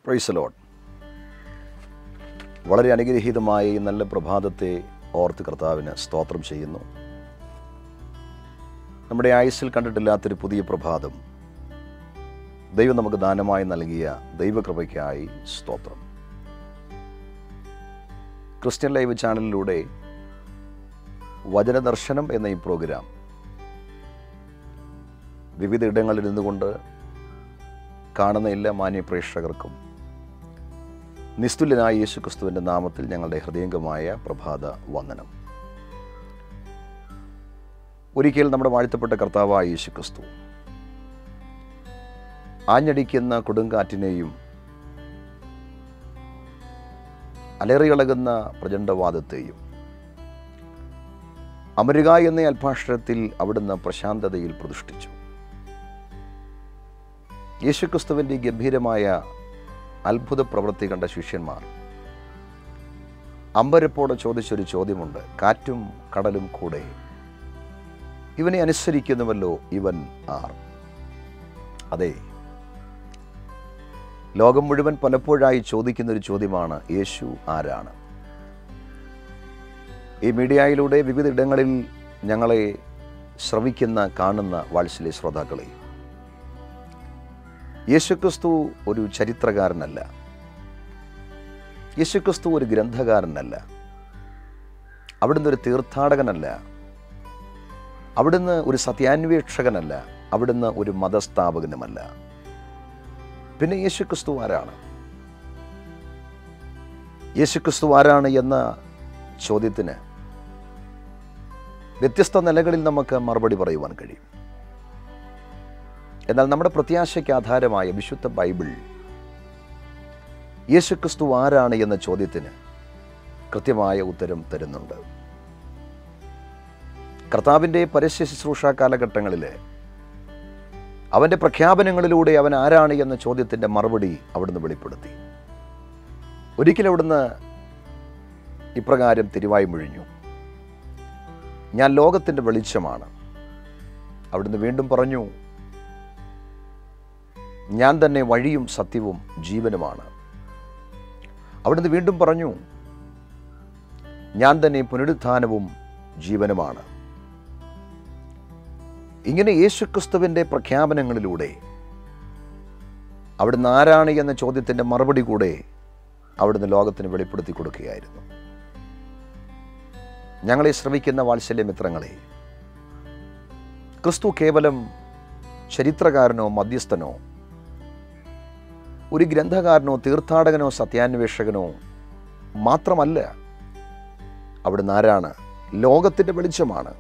price load വളരെ അനുഗ്രഹീതമായ ഈ നല്ല പ്രഭാതത്തെ ഓർത്ത് കർത്താവിന് സ്തോത്രം ചെയ്യുന്നു നമ്മുടെ ആയുസ്സിൽ കണ്ടിട്ടില്ലാത്തൊരു പുതിയ പ്രഭാതം ദൈവം നമുക്ക് ദാനമായി നൽകിയ ദൈവകൃപയ്ക്കായി സ്തോത്രം ക്രിസ്ത്യൻ ലൈവ് ചാനലിലൂടെ വചനദർശനം എന്ന ഈ പ്രോഗ്രാം വിവിധ ഇടങ്ങളിൽ നിന്നുകൊണ്ട് കാണുന്ന എല്ലാ മാന്യ പ്രേക്ഷകർക്കും നിസ്തുല്യനായ യേശു ക്രിസ്തുവിൻ്റെ നാമത്തിൽ ഞങ്ങളുടെ ഹൃദയംഗമായ പ്രഭാത വന്ദനം ഒരിക്കൽ നമ്മുടെ വാഴ്ത്തപ്പെട്ട കർത്താവായ യേശു ക്രിസ്തു ആഞ്ഞടിക്കുന്ന കൊടുങ്കാറ്റിനെയും അലറിയിളകുന്ന പ്രചണ്ഡവാദത്തെയും അമരുക എന്ന അൽഭാഷരത്തിൽ അവിടുന്ന് പ്രശാന്തതയിൽ പ്രതിഷ്ഠിച്ചു യേശുക്രിസ്തുവിൻ്റെ ഈ ഗംഭീരമായ അത്ഭുത പ്രവൃത്തി കണ്ട ശിഷ്യന്മാർ അമ്പരപ്പോടെ ചോദിച്ചൊരു ചോദ്യമുണ്ട് കാറ്റും കടലും കൂടെ ഇവനെ അനുസരിക്കുന്നുവല്ലോ ഇവൻ ആർ അതെ ലോകം മുഴുവൻ പലപ്പോഴായി ചോദിക്കുന്നൊരു ചോദ്യമാണ് യേശു ആരാണ് ഈ മീഡിയയിലൂടെ വിവിധ ഇടങ്ങളിൽ ഞങ്ങളെ ശ്രവിക്കുന്ന കാണുന്ന വാത്സല്യ ശ്രോതാക്കളെ യേശുക്രിസ്തു ഒരു ചരിത്രകാരനല്ല യേശുക്രിസ്തു ഒരു ഗ്രന്ഥകാരനല്ല അവിടുന്ന് ഒരു തീർത്ഥാടകനല്ല അവിടുന്ന് ഒരു സത്യാന്വേഷകനല്ല അവിടുന്ന് ഒരു മതസ്ഥാപകനുമല്ല പിന്നെ യേശുക്രിസ്തു ആരാണ് യേശുക്രിസ്തു ആരാണ് എന്ന ചോദ്യത്തിന് വ്യത്യസ്ത നിലകളിൽ നമുക്ക് മറുപടി പറയുവാൻ കഴിയും എന്നാൽ നമ്മുടെ പ്രത്യാശയ്ക്ക് ആധാരമായ വിശുദ്ധ ബൈബിൾ യേശുക്രിസ്തു ആരാണ് എന്ന ചോദ്യത്തിന് കൃത്യമായ ഉത്തരം തരുന്നുണ്ട് കർത്താവിൻ്റെ പരസ്യ ശുശ്രൂഷ കാലഘട്ടങ്ങളിൽ അവൻ്റെ പ്രഖ്യാപനങ്ങളിലൂടെ അവൻ ആരാണ് എന്ന ചോദ്യത്തിൻ്റെ മറുപടി അവിടുന്ന് വെളിപ്പെടുത്തി ഒരിക്കലും അവിടുന്ന് ഇപ്രകാരം തിരുവായി മുഴിഞ്ഞു ഞാൻ ലോകത്തിൻ്റെ വെളിച്ചമാണ് അവിടുന്ന് വീണ്ടും പറഞ്ഞു ഞാൻ തന്നെ വഴിയും സത്യവും ജീവനുമാണ് അവിടുന്ന് വീണ്ടും പറഞ്ഞു ഞാൻ തന്നെ പുനരുത്ഥാനവും ജീവനുമാണ് ഇങ്ങനെ യേശുക്രിസ്തുവിൻ്റെ പ്രഖ്യാപനങ്ങളിലൂടെ അവിടുന്ന് ആരാണ് എന്ന ചോദ്യത്തിൻ്റെ മറുപടി കൂടെ അവിടുന്ന് ലോകത്തിന് വെളിപ്പെടുത്തി കൊടുക്കുകയായിരുന്നു ഞങ്ങളെ ശ്രമിക്കുന്ന വാത്സല്യമിത്രങ്ങളെ ക്രിസ്തു കേവലം ചരിത്രകാരനോ മധ്യസ്ഥനോ ഒരു ഗ്രന്ഥകാരനോ തീർത്ഥാടകനോ സത്യാന്വേഷകനോ മാത്രമല്ല അവിടുന്ന് ആരാണ് ലോകത്തിൻ്റെ വെളിച്ചമാണ്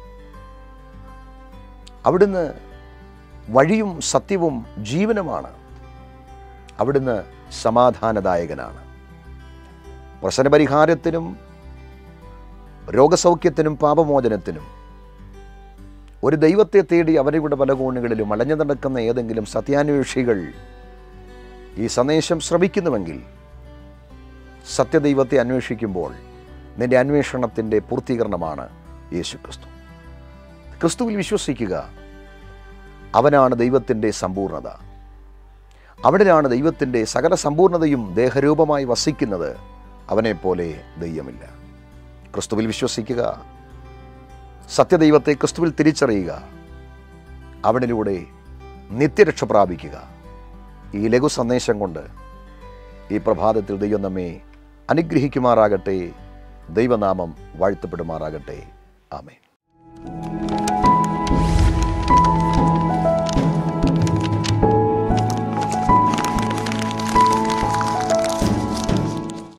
അവിടുന്ന് വഴിയും സത്യവും ജീവനുമാണ് അവിടുന്ന് സമാധാനദായകനാണ് പ്രശ്നപരിഹാരത്തിനും രോഗസൗഖ്യത്തിനും പാപമോചനത്തിനും ഒരു ദൈവത്തെ തേടി അവരുടെ പല കോണുകളിലും അലഞ്ഞു നടക്കുന്ന ഏതെങ്കിലും സത്യാന്വേഷികൾ ഈ സന്ദേശം ശ്രമിക്കുന്നുവെങ്കിൽ സത്യദൈവത്തെ അന്വേഷിക്കുമ്പോൾ നിന്റെ അന്വേഷണത്തിൻ്റെ പൂർത്തീകരണമാണ് യേശു ക്രിസ്തു ക്രിസ്തുവിൽ വിശ്വസിക്കുക അവനാണ് ദൈവത്തിൻ്റെ സമ്പൂർണത അവിടെയാണ് ദൈവത്തിൻ്റെ സകല സമ്പൂർണതയും ദേഹരൂപമായി വസിക്കുന്നത് അവനെപ്പോലെ ദൈവമില്ല ക്രിസ്തുവിൽ വിശ്വസിക്കുക സത്യദൈവത്തെ ക്രിസ്തുവിൽ തിരിച്ചറിയുക അവനിലൂടെ നിത്യരക്ഷ പ്രാപിക്കുക ഈ ലഘു സന്ദേശം കൊണ്ട് ഈ പ്രഭാതത്തിൽ ദൈവം നമ്മെ അനുഗ്രഹിക്കുമാറാകട്ടെ ദൈവനാമം വാഴ്ത്തപ്പെടുമാറാകട്ടെ ആമേ